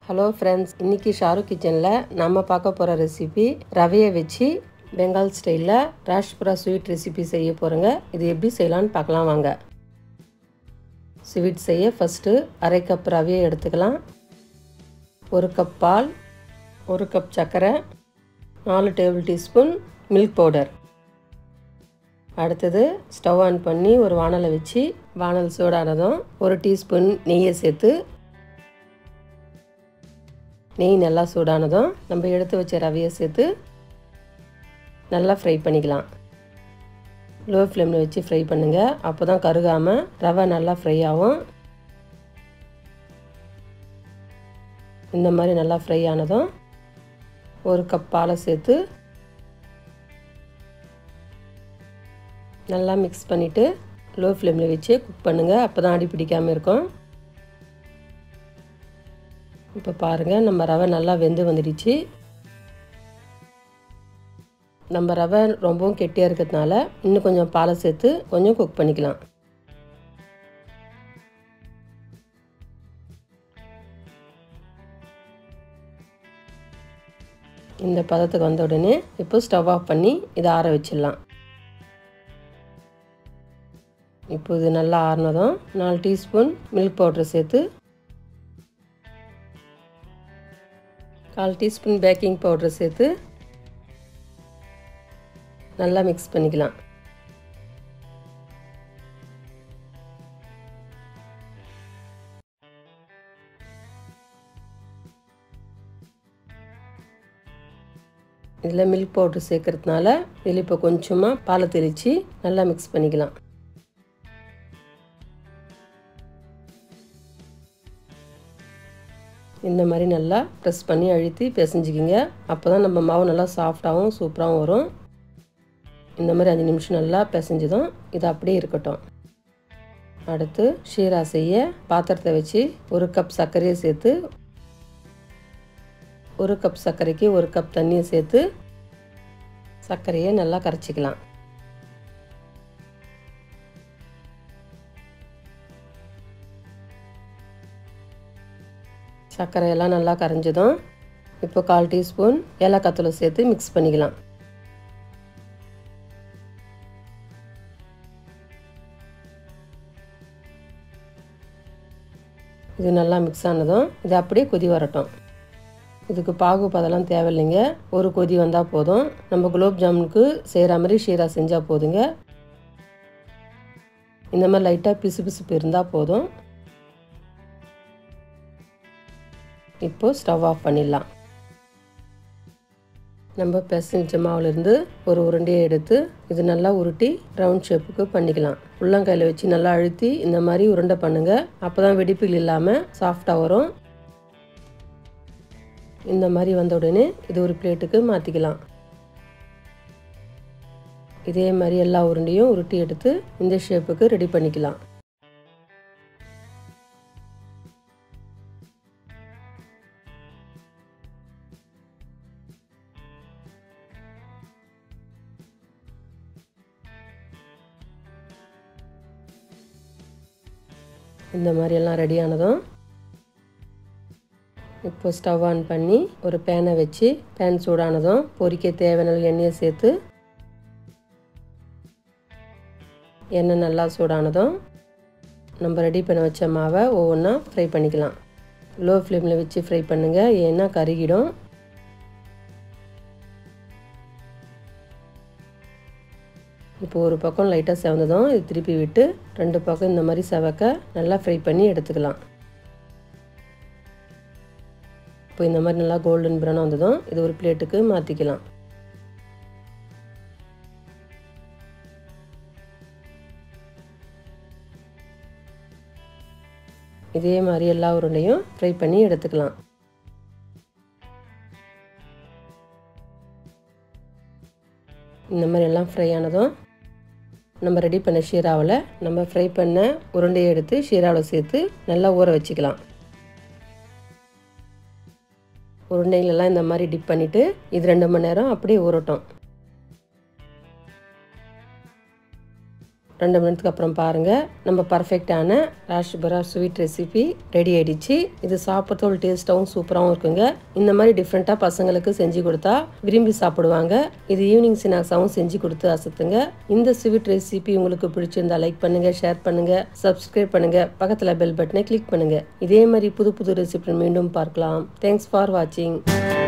hello friends இன்றைக்கி ஷாருக் கிச்சனில் நம்ம பார்க்க போகிற ரெசிபி ரவையை வச்சு பெங்கால் ஸ்டைலில் ராஷ்புரா ஸ்வீட் ரெசிபி செய்ய போகிறோங்க இது எப்படி செய்யலான்னு பார்க்கலாம் வாங்க ஸ்வீட் செய்ய ஃபஸ்ட்டு அரை கப் ரவையை எடுத்துக்கலாம் ஒரு கப் பால் ஒரு கப் சர்க்கரை நாலு டேபிள் டீஸ்பூன் மில்க் பவுடர் அடுத்தது ஸ்டவ் ஆன் பண்ணி ஒரு வானலை வச்சு வானல் சூடானதும் ஒரு டீஸ்பூன் நெய்யை சேர்த்து நெய் நல்லா சூடானதும் நம்ம எடுத்து வச்ச ரவையை சேர்த்து நல்லா ஃப்ரை பண்ணிக்கலாம் லோ ஃப்ளேமில் வச்சு ஃப்ரை பண்ணுங்கள் அப்போ தான் கருகாமல் ரவை நல்லா ஃப்ரை ஆகும் இந்த மாதிரி நல்லா ஃப்ரை ஆனதும் ஒரு கப் பாலை சேர்த்து நல்லா மிக்ஸ் பண்ணிவிட்டு லோ ஃப்ளேமில் வச்சு குக் பண்ணுங்கள் அப்போ தான் அடி பிடிக்காமல் இருக்கும் இப்போ பாருங்கள் நம்ம ரவை நல்லா வெந்து வந்துடுச்சு நம்ம ரவை ரொம்பவும் கெட்டியாக இருக்கிறதுனால இன்னும் கொஞ்சம் பாலை சேர்த்து கொஞ்சம் குக் பண்ணிக்கலாம் இந்த பதத்துக்கு வந்த உடனே இப்போ ஸ்டவ் ஆஃப் பண்ணி இதை ஆற வச்சிடலாம் இப்போ இது நல்லா ஆறினதும் நாலு டீஸ்பூன் மில்க் பவுட்ரு சேர்த்து கால் டீஸ்பூன் பேக்கிங் பவுட்ரு சேர்த்து நல்லா மிக்ஸ் பண்ணிக்கலாம் இதில் மில்க் பவுட்ரு சேர்க்கறதுனால இதில் இப்போ கொஞ்சமாக பாலை தெளித்து நல்லா மிக்ஸ் பண்ணிக்கலாம் இந்த மாதிரி நல்லா ப்ரெஸ் பண்ணி அழுத்தி பிசைஞ்சிக்கிங்க அப்போ தான் நம்ம மாவு நல்லா சாஃப்டாகவும் சூப்பராகவும் வரும் இந்த மாதிரி அஞ்சு நிமிஷம் நல்லா பிசைஞ்சதும் இது அப்படியே இருக்கட்டும் அடுத்து ஷீரா செய்ய பாத்திரத்தை வச்சு ஒரு கப் சர்க்கரையை சேர்த்து ஒரு கப் சர்க்கரைக்கு ஒரு கப் தண்ணியை சேர்த்து சர்க்கரையை நல்லா கரைச்சிக்கலாம் சர்க்கரையெல்லாம் நல்லா கரைஞ்சதும் இப்போ கால் டீஸ்பூன் ஏலக்காய் தூளை சேர்த்து மிக்ஸ் பண்ணிக்கலாம் இது நல்லா மிக்ஸ் ஆனதும் இது அப்படியே கொதி வரட்டும் இதுக்கு பாகு பதெல்லாம் தேவையில்லைங்க ஒரு கொதி வந்தால் போதும் நம்ம குலோப் ஜாமுனுக்கு செய்கிற மாதிரி ஷீரா செஞ்சால் போதுங்க இந்த மாதிரி லைட்டாக பிசு பிசுப்பு இருந்தால் போதும் இப்போது ஸ்டவ் ஆஃப் பண்ணிடலாம் நம்ம பிசைஞ்ச மாவுலேருந்து ஒரு உருண்டையை எடுத்து இது நல்லா உருட்டி ரவுண்ட் ஷேப்புக்கு பண்ணிக்கலாம் உள்ளங்கையில் வச்சு நல்லா அழுத்தி இந்த மாதிரி உருண்டை பண்ணுங்கள் அப்போ தான் வெடிப்புகள் இல்லாமல் சாஃப்டாக வரும் இந்த மாதிரி வந்த உடனே இது ஒரு பிளேட்டுக்கு மாற்றிக்கலாம் இதே மாதிரி எல்லா உருண்டையும் உருட்டி எடுத்து இந்த ஷேப்புக்கு ரெடி பண்ணிக்கலாம் இந்த மாதிரி எல்லாம் ரெடி ஆனதும் இப்போ ஸ்டவ் ஆன் பண்ணி ஒரு பேனை வச்சு பேன் சூடானதும் பொரிக்க தேவையான எண்ணெயை சேர்த்து எண்ணெய் நல்லா சூடானதும் நம்ம ரெடி பண்ண வச்ச மாவை ஒவ்வொன்றா ஃப்ரை பண்ணிக்கலாம் லோ ஃப்ளேமில் வச்சு ஃப்ரை பண்ணுங்கள் ஏன்னா கருகிடும் இப்போ ஒரு பக்கம் லைட்டாக செவந்ததும் இது திருப்பி விட்டு ரெண்டு பக்கம் இந்த மாதிரி செவக்க நல்லா ஃப்ரை பண்ணி எடுத்துக்கலாம் இப்போ இந்த மாதிரி நல்லா கோல்டன் ப்ரௌன் வந்ததும் இது ஒரு பிளேட்டுக்கு மாற்றிக்கலாம் இதே மாதிரி எல்லா உருண்டையும் ஃப்ரை பண்ணி எடுத்துக்கலாம் இந்த மாதிரி எல்லாம் ஃப்ரை ஆனதும் நம்ம ரெடி பண்ண ஷீராவில் நம்ம ஃப்ரை பண்ண உருண்டையை எடுத்து ஷீராவில் சேர்த்து நல்லா ஊற வச்சுக்கலாம் உருண்டைகளெல்லாம் இந்த மாதிரி டிப் பண்ணிவிட்டு இது ரெண்டு மணி நேரம் அப்படியே ஊறட்டும் ரெண்டு மணி நேரத்துக்கு அப்புறம் பாருங்கள் நம்ம பர்ஃபெக்டான ராஷ்பரா ஸ்வீட் ரெசிபி ரெடி ஆயிடுச்சு இது சாப்பிட்றது ஒரு டேஸ்ட்டாகவும் சூப்பராகவும் இருக்குங்க இந்த மாதிரி டிஃப்ரெண்ட்டாக பசங்களுக்கு செஞ்சு கொடுத்தா விரும்பி சாப்பிடுவாங்க இது ஈவினிங் ஸ்நாக்ஸாகவும் செஞ்சு கொடுத்து அசத்துங்க இந்த ஸ்வீட் ரெசிபி உங்களுக்கு பிடிச்சிருந்தா லைக் பண்ணுங்கள் ஷேர் பண்ணுங்கள் சப்ஸ்கிரைப் பண்ணுங்கள் பக்கத்தில் பெல் பட்டனை கிளிக் பண்ணுங்கள் இதே மாதிரி புது புது ரெசிபி மீண்டும் பார்க்கலாம் தேங்க்ஸ் ஃபார் வாட்சிங்